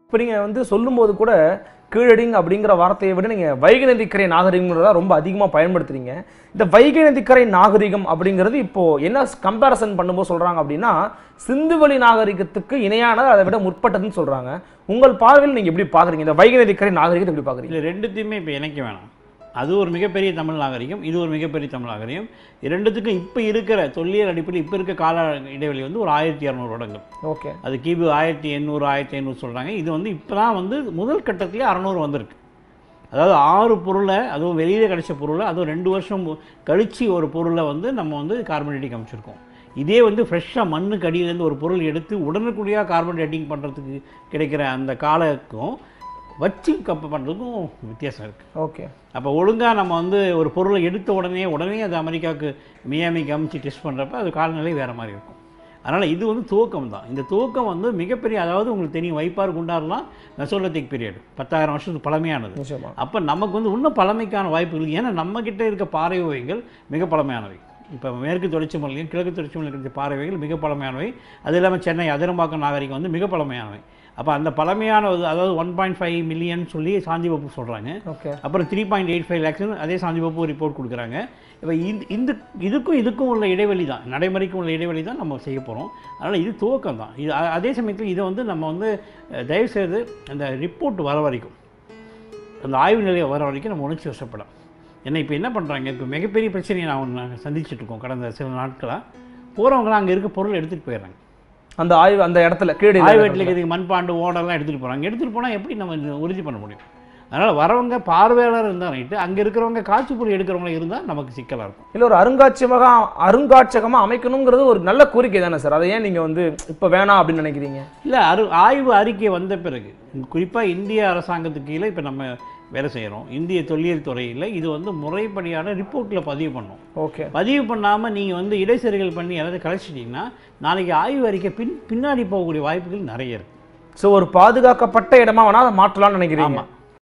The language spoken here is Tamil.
இப்போ நீங்கள் வந்து சொல்லும்போது கூட கீழடிங் அப்படிங்கிற வார்த்தையை விட நீங்கள் வைகை நதிக்கரை நாகரிகம்ன்றதா ரொம்ப அதிகமாக பயன்படுத்துறீங்க இந்த வைகை நதிக்கரை நாகரிகம் அப்படிங்கிறது இப்போ என்ன கம்பேரிசன் பண்ணும்போது சொல்றாங்க அப்படின்னா சிந்துவெளி நாகரிகத்துக்கு இணையானது அதை விட முற்பட்டதுன்னு சொல்றாங்க உங்கள் பார்வையில் நீங்க எப்படி பாக்குறீங்க இந்த வைகை நதிக்கரை நாகரிகத்தை எப்படி பாக்குறீங்க இல்லை ரெண்டுத்தையுமே இப்போ இணைக்க வேணாம் அது ஒரு மிகப்பெரிய தமிழ் நாகரிகம் இது ஒரு மிகப்பெரிய தமிழ் நாகரிகம் இரண்டுத்துக்கும் இப்போ இருக்கிற தொல்லியல் அடிப்படையில் இப்போ இருக்க கால இடைவெளி வந்து ஒரு ஆயிரத்தி இரநூறு வருடங்கள் ஓகே அது கிபி ஆயிரத்தி எண்ணூறு ஆயிரத்தி ஐநூறு சொல்கிறாங்க இது வந்து இப்போ தான் வந்து முதல் கட்டத்திலே அறநூறு வந்திருக்கு அதாவது ஆறு பொருளை அதுவும் வெளியில் கிடைச்ச பொருளை அதுவும் ரெண்டு வருஷம் கழித்து ஒரு பொருளை வந்து நம்ம வந்து கார்பன் டேட்டிங் அமைச்சிருக்கோம் இதே வந்து ஃப்ரெஷ்ஷாக மண்ணுக்கு அடியிலேருந்து ஒரு பொருள் எடுத்து உடனுக்குடியாக கார்பன் டேட்டிங் பண்ணுறதுக்கு கிடைக்கிற அந்த காலக்கும் வச்சு கப்ப பண்ணுறதுக்கும் வித்தியாசம் இருக்குது ஓகே அப்போ ஒழுங்காக நம்ம வந்து ஒரு பொருளை எடுத்த உடனே உடனே அது அமெரிக்காவுக்கு மியாமிக்கு அமைச்சு டெஸ்ட் பண்ணுறப்ப அது காலநிலை வேறு மாதிரி இருக்கும் அதனால் இது வந்து துவக்கம் தான் இந்த துவக்கம் வந்து மிகப்பெரிய அதாவது உங்களுக்கு தெரியும் வைப்பார் குண்டார்லாம் மெசோலத்திக் பீரியட் பத்தாயிரம் வருஷத்துக்கு பழமையானது நிச்சயமா அப்போ நமக்கு வந்து இன்னும் பழமைக்கான வாய்ப்புகள் ஏன்னா நம்ம கிட்ட இருக்க பாறை ஓவியங்கள் மிக பழமையானவை இப்போ மேற்கு தொடர்ச்சி மலையும் கிழக்கு தொடர்ச்சி மலையில் இருக்கிற பாறை ஓவியங்கள் மிக பழமையானவை அது இல்லாமல் சென்னை அதிரம்பாக்கம் நாகரிகம் வந்து மிக பழமையானவை அப்போ அந்த பழமையான ஒரு- அதாவது ஒன் பாயிண்ட் ஃபைவ் மில்லியன் சொல்லி சாந்தி பாபு சொல்கிறாங்க ஓகே அப்புறம் த்ரீ பாயிண்ட் எயிட் ஃபைவ் லேக்ஸ்னு அதே சாந்தி பாபு ரிப்போர்ட் கொடுக்குறாங்க இப்போ இந்த இந்த இதுக்கும் இதுக்கும் உள்ள இடைவெளி தான் நடைமுறைக்கும் உள்ள இடைவெளி தான் நம்ம செய்ய போகிறோம் அதனால் இது துவக்கம் தான் இது அ- அதே சமயத்தில் இதை வந்து நம்ம வந்து அஹ், தயவுசெய்து அந்த ரிப்போர்ட் வர வரைக்கும் அந்த ஆய்வு நிலையம் வர வரைக்கும் நம்ம உணர்ச்சி வசப்படும் ஏன்னா இப்போ என்ன பண்ணுறாங்க இப்போ மிகப்பெரிய பிரச்சனையை நான் ஒன்று நாங்கள் சந்திச்சுட்டு இருக்கோம் கடந்த சில நாட்களாக போகிறவங்களாம் அங்கே இருக்க பொருள் எடுத்துகிட்டு போயிடுறாங்க அந்த ஆய்வு அந்த இடத்துல கீழடி ஆய்வு வீட்டில் இருக்கிறதுக்கு மண்பாண்டு ஓடெல்லாம் எடுத்துகிட்டு போகிறாங்க எடுத்துகிட்டு போனால் எப்படி நம்ம இது உறுதி பண்ண முடியும் அதனால் வரவங்க பார்வையாளர் இருந்தால் ரைட்டு அங்கே இருக்கிறவங்க காட்சி பொருள் எடுக்கிறவங்க இருந்தால் நமக்கு சிக்கலாக இருக்கும் இல்ல ஒரு அருங்காட்சியகமா அருங்காட்சியகமா அமைக்கணுங்கிறது ஒரு நல்ல கோரிக்கை தானே சார் அதை ஏன் நீங்க வந்து இப்ப வேணாம் அப்படின்னு நினைக்கிறீங்க இல்லை அரு ஆய்வு அறிக்கை வந்த பிறகு குறிப்பாக இந்திய அரசாங்கத்துக்கு கீழே இப்போ நம்ம வேலை செய்கிறோம் இந்திய தொல்லியல் துறையில் இது வந்து முறைப்படியான ரிப்போர்ட்டில் பதிவு பண்ணோம் ஓகே பதிவு பண்ணாமல் நீங்கள் வந்து இடைச்செருகல் பண்ணி யாராவது கலைச்சிட்டிங்கன்னா நாளைக்கு ஆய்வு அறிக்கை பின் பின்னாடி போகக்கூடிய வாய்ப்புகள் நிறைய இருக்குது ஸோ ஒரு பாதுகாக்கப்பட்ட இடமா வேணா அதை மாற்றலாம்னு நினைக்கிறீங்க ஆமாம்